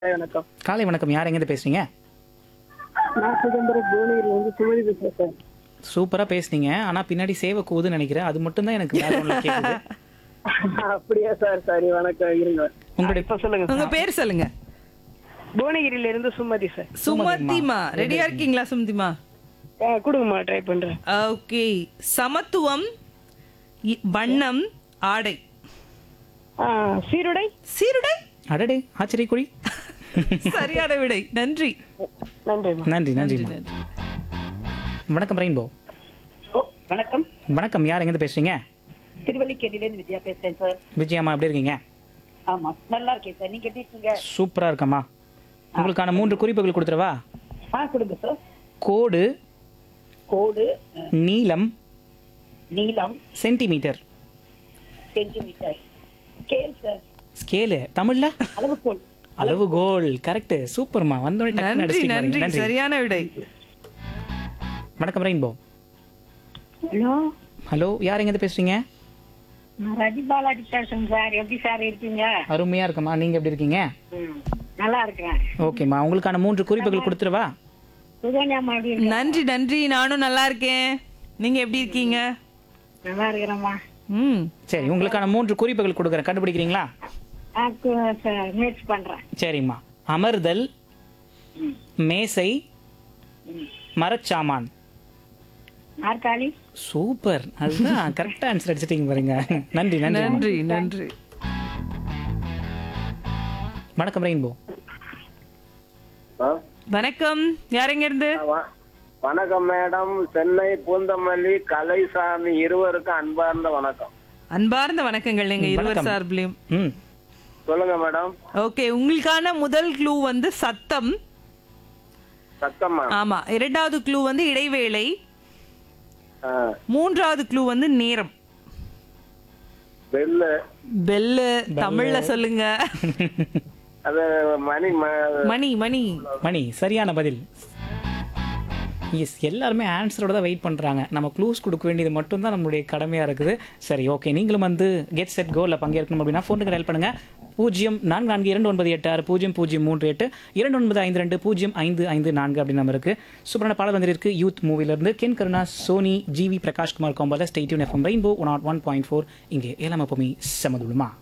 Hi, வணக்கம் காலை வணக்கம் யார் எங்கேருந்து பேசுறீங்க நான் சிதம்பரம் புவனகிரில வந்து சுமதி பேசுறேன் சார் சூப்பரா பேசுனீங்க ஆனா பின்னாடி சேவை கூவுதுன்னு நினைக்கிறேன் அது மட்டும் தான் எனக்கு background ல கேக்குது அப்படியா சார் சரி வணக்கம் இருங்க உங்களுடைய இப்ப சொல்லுங்க உங்க சார். பேர் சொல்லுங்க புவனகிரியில இருந்து சுமதி சார் சுமதிமா ரெடியா இருக்கீங்களா சுமதிமா ஆ, கொடுங்கம்மா ட்ரை பண்றேன் ஓகே சமத்துவம் இ- வண்ணம் ஆடை ஆ, சீருடை சீருடை அடடே ஆச்சரியக்குறி சரியான விடை நன்றி நன்றிம்மா நன்றி நன்றிம்மா வணக்கம் ரெயின்போ ஓ, வணக்கம் வணக்கம் யார் எங்கேருந்து பேசுறீங்க திருவல்லிக்கேணிலேருந்து வித்யா பேசுறேன் சார் விஜயம்மா எப்படி இருக்கீங்க ஆமா நல்லா இருக்கேன் சார் நீங்க எப்படி இருக்கீங்க சூப்பரா இருக்கம்மா உங்களுக்கான மூன்று குறிப்புகள் கொடுத்துருவா ஆ கொடுங்க சார் கோடு கோடு அஹ், நீளம் நீளம் centimetre centimetre scale sir scale தமிழ்ல அளவுகோல் அளவுகோல் கரெக்ட் சூப்பர்மா வந்தோடனே டக்குன்னு நன்றி அடிச்சிட்டீங்க நன்றி பாருங்க. நன்றி சரியான விடை வணக்கம் ரெயின்போ ஹலோ ஹலோ யார் எங்கேருந்து பேசுறீங்க நான் ரஜி பாலாஜி பேசுறேன் சார் எப்படி சார் இருக்கீங்க அருமையா இருக்கம்மா நீங்க எப்படி இருக்கீங்க ம், நல்லா இருக்கிறேன் ஓகேம்மா உங்களுக்கான மூன்று குறிப்புகள் கொடுத்துருவா சுகன்யாமா எப்படி இருக்கீங்க? நன்றி நன்றி நானும் நல்லா இருக்கேன் நீங்க எப்படி இருக்கீங்க நல்லா இருக்கிறேம்மா ம் சரி உங்களுக்கான மூன்று குறிப்புகள் கொடுக்குறேன் கண்டுபிடிக்கிறீங்களா ஆ, கு- சார், முயற்சி பண்றேன் சரிம்மா அமர்தல் மேசை மரச்சாமான் நாற்காலி சூப்பர் அதுதான் கரெக்டா ஆன்சர் அடிச்சிட்டீங்க பாருங்க நன்றி நன்றி நன்றி நன்றி வணக்கம் ரெயின்போ வணக்கம் யாரெங்க இருந்து வ- வணக்கம் மேடம் சென்னை பூந்தமல்லி கலைசாமி இருவருக்கும் அன்பார்ந்த வணக்கம் அன்பார்ந்த வணக்கங்கள் நீங்க இருவர் வணக்கம். சார்பிலையும் ம் சொல்லுங்க மேடம் ஓகே உங்களுக்கான முதல் க்ளூ வந்து சத்தம் சத்தம்மா ஆமா இரண்டாவது க்ளூ வந்து இடைவேளை ஆ, மூன்றாவது க்ளூ வந்து நேரம் பெல்லு பெல்லு தமிழ்ல சொல்லுங்க அது மணி ம- மணி மணி மணி சரியான பதில் எஸ் எல்லாருமே ஆன்சரோட தான் வெயிட் பண்ணுறாங்க நம்ம க்ளூஸ் கொடுக்க வேண்டியது மட்டும்தான் நம்மளுடைய கடமையாக இருக்குது சரி ஓகே நீங்களும் வந்து கெட் செட் கோலில் பங்கேற்கணும் அப்படின்னா ஃபோனுக்கு ஹெல்ப் பண்ணுங்கள் பூஜ்ஜியம் நான்கு நான்கு இரண்டு ஒன்பது எட்டு ஆறு பூஜ்ஜியம் பூஜ்ஜியம் மூன்று எட்டு இரண்டு ஒன்பது ஐந்து ரெண்டு பூஜ்ஜியம் ஐந்து ஐந்து நான்கு அப்படின்னு நம்ம இருக்குது சூப்பரான பாடல் வந்திருக்கு யூத் மூவிலேருந்து Ken Karuna Sony GV Prakashkumar காம்போல stay tuned FM Rainbow one nought one point four இங்கே ஏழாம் எப்பவுமே சமதுமா